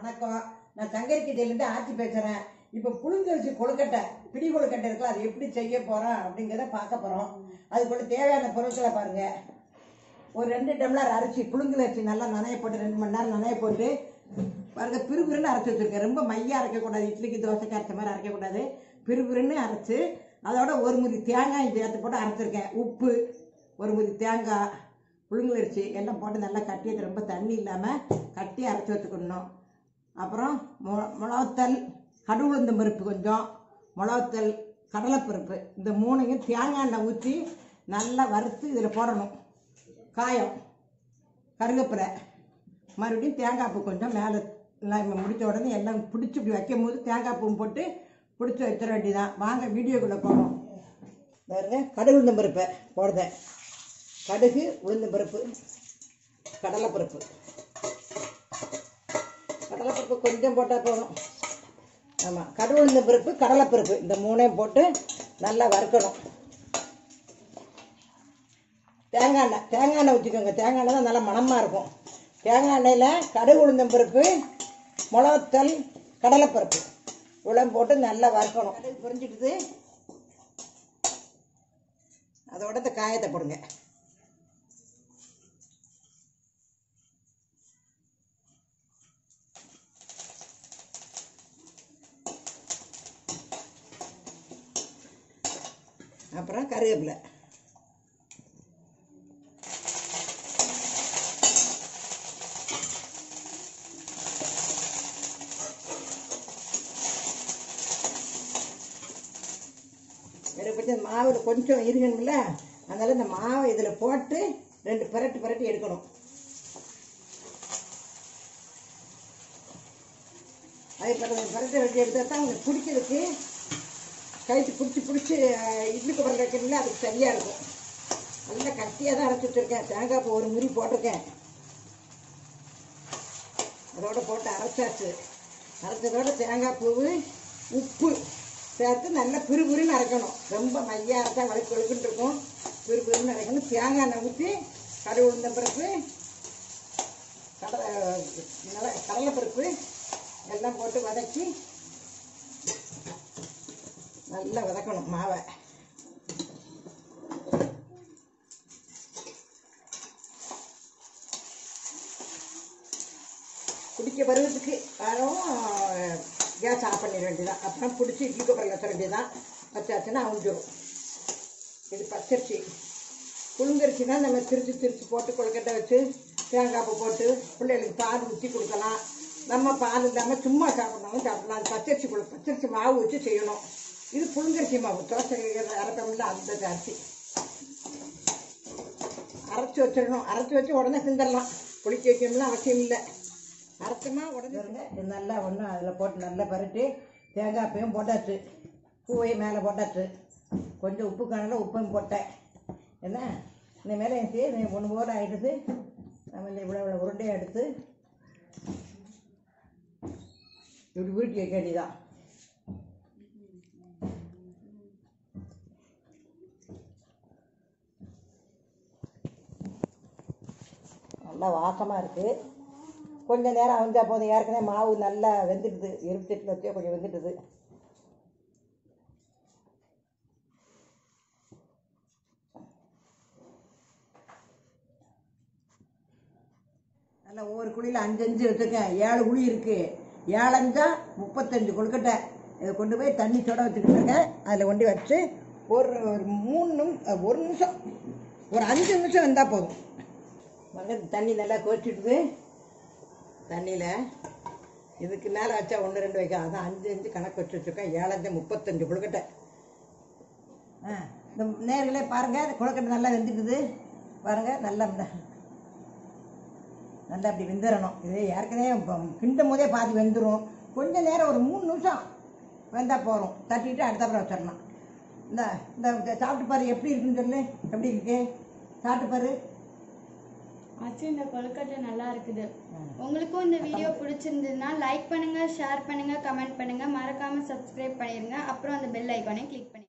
வணக்கம் நான் சங்கரிக்கட்டையிலேருந்து ஆட்சி பேசுகிறேன் இப்போ புழுங்கரிசி கொழுக்கட்டை பிடி கொழுக்கட்டை இருக்குல்ல அது எப்படி செய்ய போகிறோம் அப்படிங்கிறத பார்க்க போகிறோம் அதுக்குள்ள தேவையான பொருட்களை பாருங்கள் ஒரு ரெண்டு டம்ளர் அரிசி புழுங்கலரிசி நல்லா நனைய போட்டு ரெண்டு மணி நேரம் நனைய போட்டு பாருங்க பிறுபிறுன்னு அரைச்சி வச்சுருக்கேன் ரொம்ப மையாக அரைக்கக்கூடாது இட்லிக்கு தோசைக்கு அரைச்ச மாதிரி அரைக்கக்கூடாது பிறுபிறுன்னு அரைச்சி அதோட ஒரு முறி தேங்காய் சேர்த்து போட்டு அரைச்சிருக்கேன் உப்பு ஒரு முறி தேங்காய் புழுங்கலரிசி எல்லாம் போட்டு நல்லா கட்டி அது ரொம்ப தண்ணி இல்லாமல் கட்டி அரைச்சி வச்சுக்கணும் அப்புறம் மொ மிளகுத்தல் கடுகுளுந்தம் பருப்பு கொஞ்சம் மிளகுத்தல் கடலைப்பருப்பு இந்த மூணையும் தேங்காய் எண்ணெய் ஊற்றி நல்லா வறுத்து இதில் போடணும் காயம் கருவேப்பிலை மறுபடியும் தேங்காய் பூ கொஞ்சம் மேலே எல்லாம் முடித்த உடனே எல்லாம் பிடிச்சி இப்படி வைக்கும் போது தேங்காய் பூ போட்டு பிடிச்சி வச்சிட வேண்டியதான் வாங்க வீடியோக்குள்ளே போகணும் பாருங்க கடுகு உளுந்தம் பருப்பை போடுதேன் கடுகு உளுந்தம் பருப்பு கடலைப்பருப்பு கடலைப்பருப்பு கொஞ்சம் போட்டால் போதும் ஆமாம் கடுகு உளுந்தம் பருப்பு கடலைப்பருப்பு இந்த மூணையும் போட்டு நல்லா வறுக்கணும் தேங்காய் எண்ணெய் தேங்காய் எண்ணெய் ஊற்றிக்கோங்க தேங்காய் எண்ணெய் தான் நல்லா மணமாக இருக்கும் தேங்காய் எண்ணெயில் கடுகு உளுந்தம் பருப்பு மிளகுத்தல் கடலைப்பருப்பு இவ்வளோ போட்டு நல்லா வறுக்கணும் கடுகு புரிஞ்சிடுது அதோட இந்த காயத்தை போடுங்க அப்புறம் கருவேப்பிலை எனக்கு பற்றி அந்த மாவு கொஞ்சம் இருக்கணும்ல அதனால இந்த மாவை இதில் போட்டு ரெண்டு பிரட்டு பிரட்டி எடுக்கணும் அதே பிரட்டு பிரட்டி ரெட்டி எடுத்தால் தான் உங்களுக்கு பிடிக்கிறதுக்கு கைட்டு பிடிச்சி பிடிச்சி இட்லி குப்பரம் வைக்கணும்ல அதுக்கு சரியாக இருக்கும் நல்லா கட்டியாக தான் அரைச்சி வச்சுருக்கேன் தேங்காய் பூ ஒரு முறி போட்டிருக்கேன் அதோட போட்டு அரைச்சாச்சு அரைச்சதோட தேங்காய் பூவு உப்பு சேர்த்து நல்லா பிறுபிறுன்னு அரைக்கணும் ரொம்ப மையாக அரைச்சா வழுக்கு வழுக்குன்னு இருக்கும் பிறுபிறுன்னு அரைக்கணும் தேங்காய் எண்ணெய் ஊற்றி கடுகு உளுந்த பருப்பு கடலை நல்லா கடலைப்பருப்பு எல்லாம் போட்டு வதக்கி நல்லா வதக்கணும் மாவை குடிக்க பருவத்துக்கு வரும் கேஸ் ஆஃப் பண்ணிட வேண்டியதான் அப்புறம் பிடிச்சி இட்லி குப்பரில் வச்ச வேண்டியதான் வச்சாச்சுன்னா அவுஞ்சிரும் இது பச்சரிசி புழுங்கரிசினா நம்ம திரிச்சு திரிச்சு போட்டு கொழுக்கட்டை வச்சு தேங்காய் பூ போட்டு பிள்ளைகளுக்கு பால் ஊற்றி கொடுக்கலாம் நம்ம பால் இல்லாமல் சும்மா சாப்பிட்றவங்க சாப்பிடலாம் அது பச்சரிசி கொடு பச்சரிசி மாவு வச்சு செய்யணும் இது புழுங்கரிசி மாவு தோசை அரைப்பமில்ல அந்த அரிசி அரைச்சி வச்சிடணும் அரைச்சி வச்சு உடனே செஞ்சிடலாம் புளிக்க வைக்கணும்னு அவசியம் இல்லை அரைச்சமா உடனே இது நல்லா ஒன்று அதில் போட்டு நல்லா பரட்டி தேங்காய் பூவும் போட்டாச்சு பூவையும் மேலே போட்டாச்சு கொஞ்சம் உப்பு காணல உப்பையும் போட்டேன் என்ன இந்த மேலே என் சே ஒன்று போட ஆகிடுது நம்ம இந்த இவ்வளோ இவ்வளோ உருண்டையை எடுத்து இப்படி உருட்டி வைக்க வேண்டியதான் நல்லா வாசமாக இருக்குது கொஞ்சம் நேரம் அவிஞ்சா போதும் ஏற்கனவே மாவு நல்லா வெந்துடுது இருபத்தெட்டில் வச்சே கொஞ்சம் வெந்துட்டுது நல்லா ஒவ்வொரு குழியில் அஞ்சு அஞ்சு வச்சுருக்கேன் ஏழு குழி இருக்குது ஏழஞ்சா முப்பத்தஞ்சு கொழுக்கட்டை இதை கொண்டு போய் தண்ணி சுட வச்சுக்கிட்டு இருக்கேன் அதில் கொண்டு வச்சு ஒரு ஒரு மூணு நிமி ஒரு நிமிஷம் ஒரு அஞ்சு நிமிஷம் வந்தால் போதும் வந்து தண்ணி நல்லா கொதிச்சிடுது தண்ணியில் இதுக்கு மேலே வச்சா ஒன்று ரெண்டு வைக்க அதான் அஞ்சு அஞ்சு கணக்கு வச்சு வச்சுருக்கேன் ஏழஞ்சு முப்பத்தஞ்சு கொழுக்கட்டை ஆ இந்த நேர்களே பாருங்கள் இந்த கொழுக்கட்டை நல்லா வெந்துட்டுது பாருங்கள் நல்லா இந்த- நல்லா அப்படி வெந்துடணும் இது ஏற்கனவே இப்போ கிண்டும் போதே பாதி வெந்துடும் கொஞ்ச நேரம் ஒரு மூணு நிமிஷம் வெந்தால் போதும் தட்டிட்டு அடுத்தப்புறம் வச்சிடலாம் இந்த இந்த சாப்பிட்டு பாரு எப்படி இருக்குன்னு சொல்லு எப்படி இருக்கு சாப்பிட்டு பாரு ஆச்சு இந்த கொழுக்கட்டை நல்லா இருக்குது உங்களுக்கும் இந்த வீடியோ பிடிச்சிருந்ததுன்னா லைக் பண்ணுங்க ஷேர் பண்ணுங்க கமெண்ட் பண்ணுங்க மறக்காம சப்ஸ்கிரைப் பண்ணிருங்க அப்புறம் அந்த பெல் ஐக்கானை கிளிக் பண்ணி